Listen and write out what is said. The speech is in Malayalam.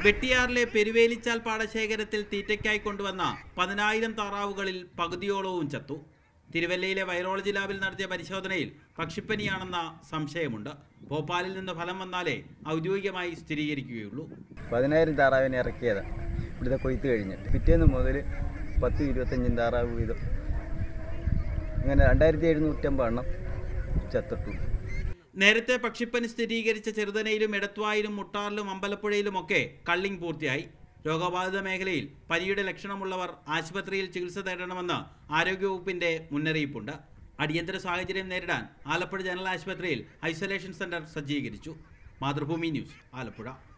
വെട്ടിയാറിലെ പെരുവേലിച്ചാൽ പാടശേഖരത്തിൽ തീറ്റയ്ക്കായി കൊണ്ടുവന്ന പതിനായിരം താറാവുകളിൽ പകുതിയോളവും ചത്തു തിരുവല്ലയിലെ വൈറോളജി ലാബിൽ നടത്തിയ പരിശോധനയിൽ പക്ഷിപ്പനിയാണെന്ന സംശയമുണ്ട് ഭോപ്പാലിൽ നിന്ന് ഫലം വന്നാലേ ഔദ്യോഗികമായി സ്ഥിരീകരിക്കുകയുള്ളൂ പതിനായിരം താറാവിനെ ഇറക്കിയതാണ് ഇവിടുത്തെ കൊയ്ത്ത് കഴിഞ്ഞിട്ട് പിറ്റേന്ന് മുതൽ പത്ത് ഇരുപത്തഞ്ചും താറാവ് വീതം ഇങ്ങനെ രണ്ടായിരത്തി എഴുന്നൂറ്റമ്പത് എണ്ണം ചത്തിട്ടു നേരത്തെ പക്ഷിപ്പനി സ്ഥിരീകരിച്ച ചെറുതനയിലും എടത്വായിലും മുട്ടാറിലും അമ്പലപ്പുഴയിലുമൊക്കെ കള്ളിങ് പൂർത്തിയായി രോഗബാധിത മേഖലയിൽ പനിയുടെ ലക്ഷണമുള്ളവർ ആശുപത്രിയിൽ ചികിത്സ തേടണമെന്ന് ആരോഗ്യവകുപ്പിന്റെ മുന്നറിയിപ്പുണ്ട് അടിയന്തര സാഹചര്യം നേരിടാൻ ആലപ്പുഴ ജനറൽ ആശുപത്രിയിൽ ഐസൊലേഷൻ സെന്റർ സജ്ജീകരിച്ചു മാതൃഭൂമി ന്യൂസ് ആലപ്പുഴ